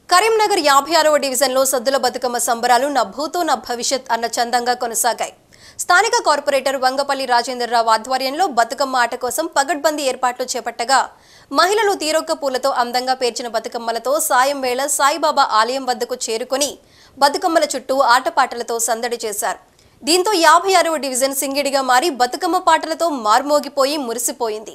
కరీంనగర్ యాభై ఆరవ డివిజన్లో సద్దుల బతుకమ్మ సంబరాలు నా భూతో నా భవిష్యత్ అన్న చందంగా కొనసాగాయి స్థానిక కార్పొరేటర్ వంగపల్లి రాజేంద్రరావు ఆధ్వర్యంలో బతుకమ్మ ఆట కోసం పగడ్బందీ ఏర్పాట్లు చేపట్టగా మహిళలు తీరొక్క పూలతో అందంగా పేర్చిన బతుకమ్మలతో సాయం వేళ సాయిబాబా ఆలయం వద్దకు చేరుకొని బతుకమ్మల చుట్టూ ఆటపాటలతో సందడి చేశారు దీంతో యాభై ఆరవ డివిజన్ సింగిడిగా మారి బతుకమ్మ పాటలతో మార్మోగిపోయి మురిసిపోయింది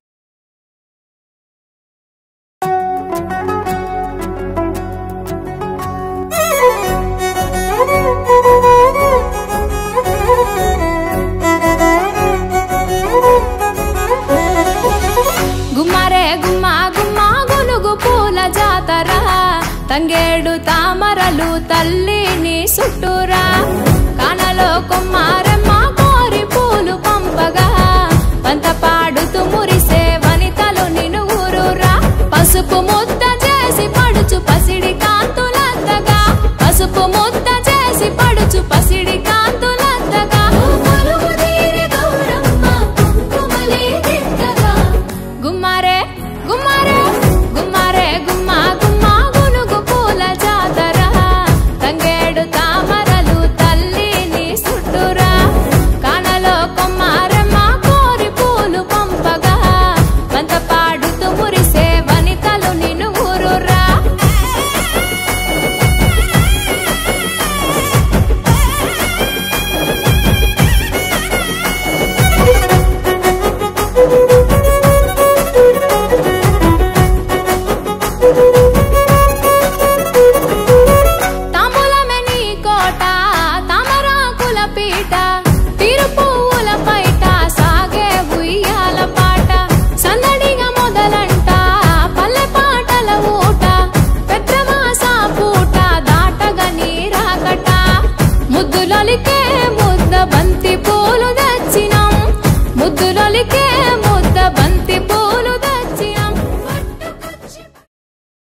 గుమ్మరే గుమ్మ గుమ్మ గునుగు పూల జాతర తంగేడు తామరలు తల్లిని సుట్టురా కానలో కుమ్మారమ్మ కోరి పూలు పంపగా పంత పాడుతూ మురిసే వనితలు నినుగురురా పసుపు ము